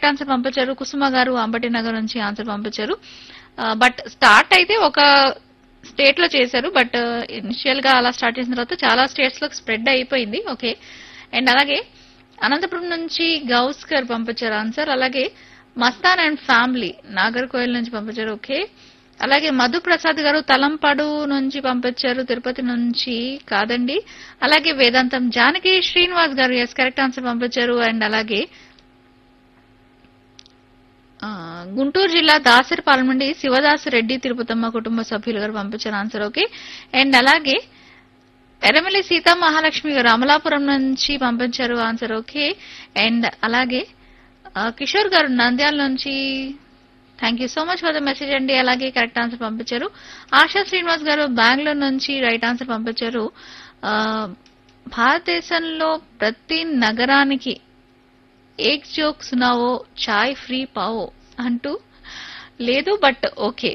correct answer పంపించారు కుసుమ గారు అంబటి నగర్ నుంచి ఆన్సర్ పంపించారు బట్ స్టార్ట్ అయితే ఒక స్టేట్ లో చేశారు బట్ ఇనిషియల్ గా అలా స్టార్ట్ చేసిన తర్వాత చాలా స్టేట్స్ లో స్ప్రెడ్ అయిపోయింది ఓకే అండ్ అలాగే అనంతపురం నుంచి గౌస్కర్ పంపించారు ఆన్సర్ అలాగే మస్తాన్ అండ్ ఫ్యామిలీ నాగర్కోయిల్ నుంచి పంపించారు ఓకే అలాగే మధు ప్రసాద్ గారు తలంపాడు నుంచి పంపించారు తిరుపతి నుంచి కాదండి అలాగే వేదాంతం జానకి శ్రీనివాస్ గారు ఎస్ కరెక్ట్ ఆన్సర్ పంపించారు అండ్ అలాగే ఆ, గుంటూరు జిల్లా దాసరిపాలెం నుండి శివదాసు రెడ్డి తిరుపతమ్మ కుటుంబ సభ్యులు గారు పంపించారు ఆన్సర్ ఓకే అండ్ అలాగే ఎర్రమల్లి సీతా మహాలక్ష్మి గారు అమలాపురం నుంచి పంపించారు ఆన్సర్ ఓకే అండ్ అలాగే ఆ, కిషోర్ గారు నంద్యాల నుంచి thank you so much for the message అండి అలాగే కరెక్ట్ ఆన్సర్ పంపించారు ఆశా శ్రీనివాస్ గారు బెంగళూరు నుంచి రైట్ ఆన్సర్ పంపించారు ఆ, భారతదేశంలో ప్రతి నగరానికి ఏక్ జోక్ సునావో చాయ్ ఫ్రీ పావో అంటూ లేదు బట్ ఓకే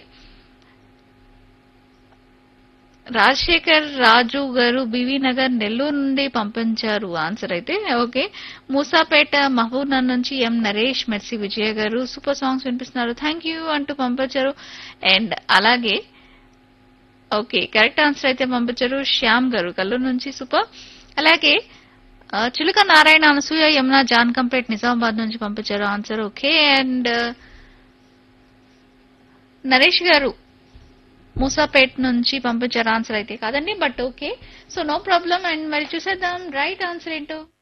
రాజశేఖర్ రాజు గారు బివి నగర్ నెల్లూరు నుండి పంపించారు ఆన్సర్ అయితే ఓకే మూసాపేట మహబూబ్ నగర్ నుంచి ఎం నరేష్ మెర్సీ విజయ గారు సూపర్ సాంగ్స్ వినిపిస్తున్నారు థ్యాంక్ యూ అంటూ పంపించారు అండ్ అలాగే ఓకే కరెక్ట్ ఆన్సర్ అయితే పంపించారు శ్యామ్ గారు కల్లూరు నుంచి సూపర్ అలాగే ఆ, చిలుక నారాయణ అనసూయ యమున జాన్ కంపేట్ నిజామాబాద్ నుంచి పంపించారు ఆన్సర్ ఓకే అండ్ నరేష్ గారు మూసాపేట్ నుంచి పంపించారు ఆన్సర్ అయితే కాదండి but okay so no problem and మరి చూసేద్దాం రైట్ ఆన్సర్ ఏంటో